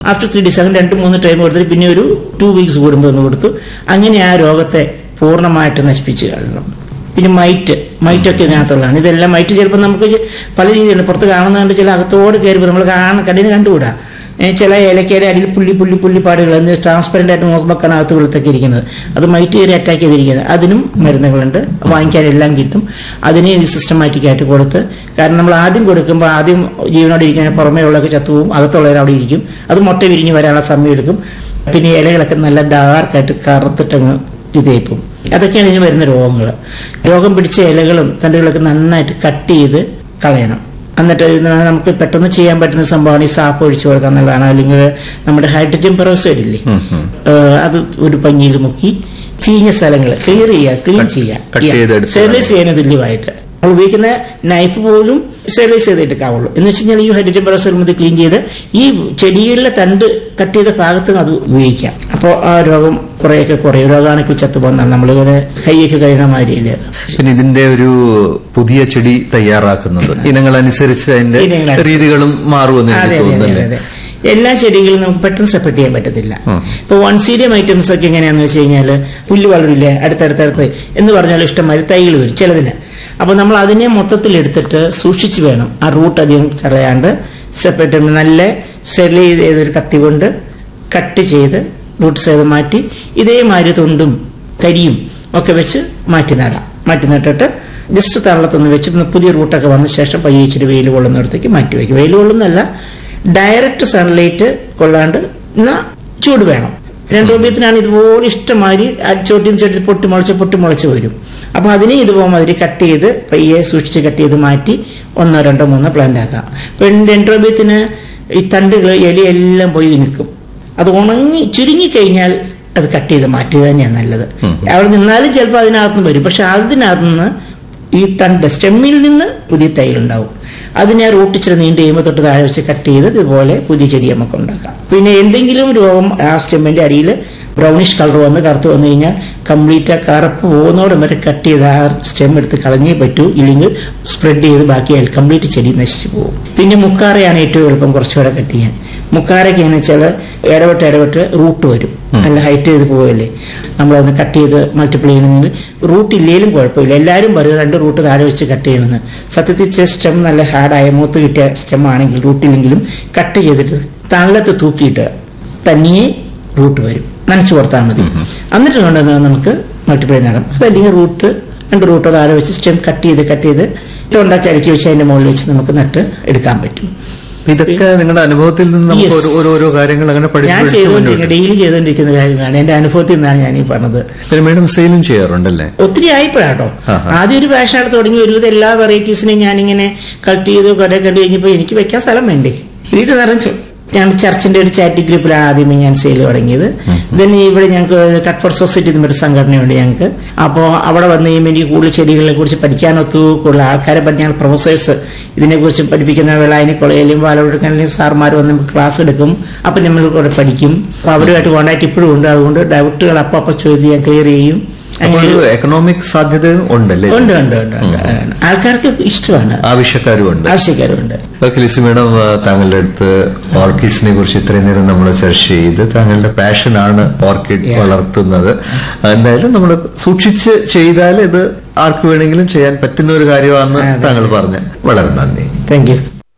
After three days അങ്ങനെ രണ്ട് മൂന്ന് ടൈം കൊടുത്തിട്ട് പിന്നെ ഒരു ടു വീക്സ് കൂടുമ്പോൾ ഒന്ന് കൊടുത്തു അങ്ങനെ ആ രോഗത്തെ പൂർണ്ണമായിട്ട് നശിപ്പിച്ച് കളയണം പിന്നെ മൈറ്റ് മൈറ്റൊക്കെ ഇതിനകത്തുള്ളതാണ് ഇതെല്ലാം മൈറ്റ് ചിലപ്പോൾ നമുക്ക് പല രീതിയിലുണ്ട് പുറത്ത് കാണുന്നതുകൊണ്ട് ചില അകത്തോട് കയറുമ്പോൾ നമ്മൾ കാണാൻ കണ്ണിന് കണ്ടുകൂടാ ഏ, ചില ഏലക്കയുടെ അടിയിൽ പുള്ളി പുള്ളി പുള്ളിപ്പാടുകൾ എന്ന് ട്രാൻസ്പെറൻ്റ് ആയിട്ട് നോക്കുമ്പോൾ കാണാൻ അകത്ത് വെളുത്തൊക്കെ ഇരിക്കുന്നത് അത് മൈറ്റ് കയറി അറ്റാക്ക് ചെയ്തിരിക്കുന്നത് അതിനും മരുന്നുകളുണ്ട് വാങ്ങിക്കാൻ എല്ലാം കിട്ടും അതിനെ ഇത് സിസ്റ്റമാറ്റിക് ആയിട്ട് കൊടുത്ത് കാരണം നമ്മൾ ആദ്യം കൊടുക്കുമ്പോൾ ആദ്യം ജീവനോട് ഇരിക്കാൻ പുറമേ ഉള്ളതൊക്കെ ചത്തുപോകും അകത്തുള്ളവർ അവിടെ ഇരിക്കും അത് മുട്ട വിരിഞ്ഞ് വരാനുള്ള സമയം എടുക്കും പിന്നെ ഇലകളൊക്കെ നല്ല ഡാർക്കായിട്ട് കറുത്തിട്ടങ്ങ് ഇതേപ്പും അതൊക്കെയാണ് ഇതിന് വരുന്ന രോഗങ്ങൾ രോഗം പിടിച്ച ഇലകളും തണ്ടുകളൊക്കെ നന്നായിട്ട് കട്ട് ചെയ്ത് കളയണം എന്നിട്ട് ഇത് നമുക്ക് പെട്ടെന്ന് ചെയ്യാൻ പറ്റുന്ന സംഭവമാണ് ഈ സാപ്പ് ഒഴിച്ചു കൊടുക്കുക എന്നുള്ളതാണ് അല്ലെങ്കിൽ നമ്മുടെ ഹൈഡ്രജൻ പെറോക്സൈഡ് ഇല്ലേ ഏഹ് അത് ഒരു പഞ്ഞിയിൽ മുക്കി ചീഞ്ഞ സ്ഥലങ്ങൾ ക്ലിയർ ചെയ്യുക ക്ലീൻ Cut- cut ചെയ്തെടുത്ത് സ്റ്റെറിലൈസ് ചെയ്യുന്ന തുല്യമായിട്ട് നമ്മൾ ഉപയോഗിക്കുന്ന നൈഫ് പോലും സ്റ്റെറിലൈസ് ചെയ്തെടുക്കാവുള്ളൂ എന്ന് വെച്ച് കഴിഞ്ഞാൽ ഈ ഹൈഡ്രജൻ പെറോക്സൈഡ് മുതൽ ക്ലീൻ ചെയ്ത് ഈ ചെടികളിലെ തണ്ട് കട്ട് ചെയ്ത ഭാഗത്തും അത് ഉപയോഗിക്കാം അപ്പോൾ ആ രോഗം കുറേയൊക്കെ കുറയും രോഗാണുക്കൾ ചത്തുപോകുന്നതാണ് നമ്മളിങ്ങനെ കൈയൊക്കെ കഴിയണ മാതിരിയില്ല പിന്നെ ഇതിന്റെ ഒരു പുതിയ ചെടി തയ്യാറാക്കുന്നത് ഇനങ്ങൾ അനുസരിച്ച് അതിന്റെ ഇനങ്ങളനുസരിച്ച്. രീതികളും മാറുമെന്ന് അതെ എനിക്ക് അതെ അതെ തോന്നുന്നല്ലേ അതെ എല്ലാ ചെടികളും നമുക്ക് പെട്ടെന്ന് സെപ്പറേറ്റ് ചെയ്യാൻ പറ്റത്തില്ല ഉം. ഇപ്പൊ വൺ സീരിയം ഐറ്റംസ് ഒക്കെ എങ്ങനെയാന്ന് വെച്ച് കഴിഞ്ഞാൽ പുല്ല് വളരില്ലേ അടുത്തടുത്തടുത്ത് എന്ന് പറഞ്ഞാൽ ഇഷ്ടംമാതിരി തൈകൾ വരും ചിലതിന് അപ്പൊ നമ്മൾ അതിനെ മൊത്തത്തിൽ എടുത്തിട്ട് സൂക്ഷിച്ച് വേണം ആ റൂട്ട് അധികം കളയാണ്ട് സെപ്പറേറ്റ് നല്ല സ്റ്റെറിലൈസ് ചെയ്തൊരു കത്തി കൊണ്ട് കട്ട് ചെയ്ത് റൂട്ട് ചെയ്ത് മാറ്റി ഇതേമാതിരി തൊണ്ടും കരിയും ഒക്കെ വെച്ച് മാറ്റി നടാം മാറ്റി നട്ടിട്ട് ജസ്റ്റ് തള്ളത്തൊന്ന് വെച്ച് പിന്നെ പുതിയ റൂട്ടൊക്കെ വന്ന ശേഷം പയ്യെ ഇച്ചിരി വെയിൽ കൊള്ളുന്നിടത്തേക്ക് മാറ്റി വയ്ക്കും വെയിൽ കൊള്ളുന്നല്ല ഡയറക്റ്റ് സൺലൈറ്റ് കൊള്ളാണ്ട് എന്നാ ചൂട് വേണം രണ്ടോപ്യത്തിനാണ് ഇതുപോലെ ഇഷ്ടമാതിരി ചോട്ടി ചോട്ടി പൊട്ടി മുളച്ച് പൊട്ടി മുളച്ച് വരും അപ്പൊ അതിനെ ഇതുപോലെ മാതിരി കട്ട് ചെയ്ത് പയ്യെ സൂക്ഷിച്ച് കട്ട് ചെയ്ത് മാറ്റി ഒന്നോ രണ്ടോ മൂന്നോ പ്ലാന്റ് ആക്കാം രണ്ടോപ്യത്തിന് ഈ തണ്ടുകൾ ഇലയെല്ലാം പോയി നിൽക്കും അത് ഉണങ്ങി ചുരുങ്ങി കഴിഞ്ഞാൽ അത് കട്ട് ചെയ്ത് മാറ്റുക തന്നെയാണ് നല്ലത് അവിടെ നിന്നാലും ചിലപ്പോൾ അതിനകത്തുനിന്ന് വരും പക്ഷെ അതിനകത്ത് നിന്ന് ഈ തണ്ട് സ്റ്റെമ്മിൽ നിന്ന് പുതിയ തൈകളുണ്ടാവും അതിനെ റൂട്ട് ഇച്ചിരി നീണ്ട് കഴിയുമ്പോൾ തൊട്ട് താഴെ വെച്ച് കട്ട് ചെയ്ത് ഇതുപോലെ പുതിയ ചെടി നമുക്ക് ഉണ്ടാക്കാം പിന്നെ എന്തെങ്കിലും രോഗം ആ സ്റ്റെമ്മിന്റെ അടിയിൽ ബ്രൗണിഷ് കളർ വന്ന് കറുത്ത് വന്നു കഴിഞ്ഞാൽ കംപ്ലീറ്റ് ആ കറുപ്പ് പോകുന്നോടും വരെ കട്ട് ചെയ്ത് ആ സ്റ്റെം എടുത്ത് കളഞ്ഞേ പറ്റൂ ഇല്ലെങ്കിൽ സ്പ്രെഡ് ചെയ്ത് ബാക്കിയാൽ കംപ്ലീറ്റ് ചെടി നശിച്ചു പോകും പിന്നെ മുക്കാറയാണ് ഏറ്റവും എളുപ്പം കുറച്ചുകൂടെ കട്ട് ചെയ്യാൻ മുക്കാരൊക്കെ എന്ന് വെച്ചാൽ ഇടവിട്ട് ഇടവിട്ട് റൂട്ട് വരും നല്ല ഹൈറ്റ് ചെയ്ത് പോവല്ലേ നമ്മളതൊന്ന് കട്ട് ചെയ്ത് മൾട്ടിപ്ലൈ ചെയ്യണമെങ്കിൽ റൂട്ട് ഇല്ലേലും കുഴപ്പമില്ല എല്ലാവരും പറയും രണ്ട് റൂട്ട് താഴെ വെച്ച് കട്ട് ചെയ്യണമെന്ന് സത്യത്തിൽ സ്റ്റെം നല്ല ഹാർഡായ മൂത്ത് കിട്ടിയ സ്റ്റെം ആണെങ്കിൽ റൂട്ടില്ലെങ്കിലും കട്ട് ചെയ്തിട്ട് തള്ളത്ത് തൂക്കിയിട്ട് തനിയെ റൂട്ട് വരും നനച്ചു കൊടുത്താൽ മതി എന്നിട്ട് കൊണ്ടുവന്ന് നമുക്ക് മൾട്ടിപ്ലൈ നടം അതല്ലെങ്കിൽ റൂട്ട് രണ്ട് റൂട്ടോ താഴെ വെച്ച് സ്റ്റെം കട്ട് ചെയ്ത് കട്ട് ചെയ്ത് ഉണ്ടാക്കി അടുക്കി വെച്ച് അതിന്റെ മുകളിൽ വെച്ച് നമുക്ക് നട്ട് എടുക്കാൻ പറ്റും ഇതൊക്കെ നിങ്ങളുടെ അനുഭവത്തിൽ നിന്ന് നമുക്ക് Yes. ഓരോ- ഓരോരോ കാര്യങ്ങൾ അങ്ങനെ പഠിച്ച് ഞാൻ പഠിച്ച് ചെയ്തുകൊണ്ടിരിക്കുന്ന മുന്നോട്ട് ഡെയിലി ചെയ്തുകൊണ്ടിരിക്കുന്ന കാര്യമാണ് എന്റെ അനുഭവത്തിൽ നിന്നാണ് ഞാൻ ഈ പറഞ്ഞത് പിന്നെ മേഡം സെയിലും ചെയ്യാറുണ്ടല്ലേ ഒത്തിരി ആയിപ്പോഴാട്ടോ ആഹാ. ആദ്യം ഒരു ഫാഷനായിട്ട് തുടങ്ങി ഒരുവിധം എല്ലാ വെറൈറ്റീസിനെയും ഞാനിങ്ങനെ കട്ട് ചെയ്ത് കട കണ്ടു കഴിഞ്ഞപ്പോൾ എനിക്ക് വെക്കാൻ സ്ഥലം വേണ്ടേ വീട് നിറഞ്ഞു ഞാൻ ചർച്ചിന്റെ ഒരു ചാറ്റ് ഗ്രൂപ്പിലാണ് ആദ്യമേ ഞാൻ സെയിൽ തുടങ്ങിയത് ദെൻ ഇവിടെ ഞങ്ങൾക്ക് കട്ട് ഫോർ സൊസൈറ്റി എന്നൊരു സംഘടനയുണ്ട് ഞങ്ങൾക്ക് അപ്പോൾ അവിടെ വന്ന് കഴിയുമ്പോൾ എനിക്ക് കൂടുതൽ ചെടികളെ കുറിച്ച് പഠിക്കാനൊത്തു കൂടുതൽ ആൾക്കാരെ പറ്റി ഞങ്ങൾ പ്രൊഫസേഴ്സ് ഇതിനെക്കുറിച്ച് പഠിപ്പിക്കുന്ന വെള്ളായനി കോളേജിലും പാലക്കാടിലും സാർമാർ വന്ന് ക്ലാസ് എടുക്കും അപ്പം നമ്മൾ കൂടെ പഠിക്കും അപ്പോൾ അവരുമായിട്ട് കോൺടാക്ട് ഇപ്പോഴും ഉണ്ട് അതുകൊണ്ട് ഡൗട്ടുകൾ അപ്പം അപ്പം ചോദിച്ച് ഞാൻ ക്ലിയർ ചെയ്യും അപ്പൊ അങ്ങനെ ഒരു എക്കണോമിക് സാധ്യത ഉണ്ടല്ലേ ഉണ്ട് ഉണ്ട് ഉണ്ട് ഉണ്ട് ആൾക്കാർക്ക് ഇഷ്ടമാണ് ആവശ്യക്കാരും ഉണ്ട് ആവശ്യക്കാരുണ്ട് ഓക്കെ ലിസി മേഡം ആ, താങ്കളുടെ അടുത്ത് ഓർക്കിഡ്സിനെ കുറിച്ച് ഇത്രയും നേരം നമ്മൾ ചർച്ച ചെയ്ത് താങ്കളുടെ പാഷനാണ് ഓർക്കിഡ് Yeah. വളർത്തുന്നത് ആ, എന്തായാലും നമ്മൾ സൂക്ഷിച്ച് ചെയ്താൽ ഇത് ആർക്ക് വേണമെങ്കിലും ചെയ്യാൻ പറ്റുന്ന ഒരു കാര്യമാണെന്ന് അതെ. താങ്കൾ പറഞ്ഞു വളരെ നന്ദി താങ്ക് യു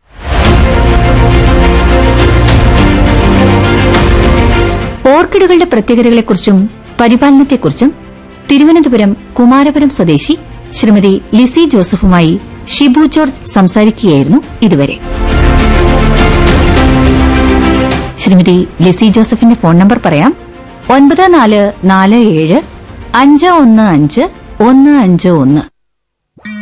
ഓർക്കിഡുകളുടെ പ്രത്യേകതകളെക്കുറിച്ചും പരിപാലനത്തെക്കുറിച്ചും തിരുവനന്തപുരം കുമാരപുരം സ്വദേശി ശ്രീമതി ലിസി ജോസഫുമായി ഷിബു ജോർജ് സംസാരിക്കുകയായിരുന്നു ഇതുവരെ ശ്രീമതി ലിസി ജോസഫിന്റെ ഫോൺ നമ്പർ പറയാം ഒൻപത് നാല് നാല് ഏഴ് അഞ്ച് ഒന്ന് അഞ്ച് ഒന്ന് അഞ്ച് ഒന്ന്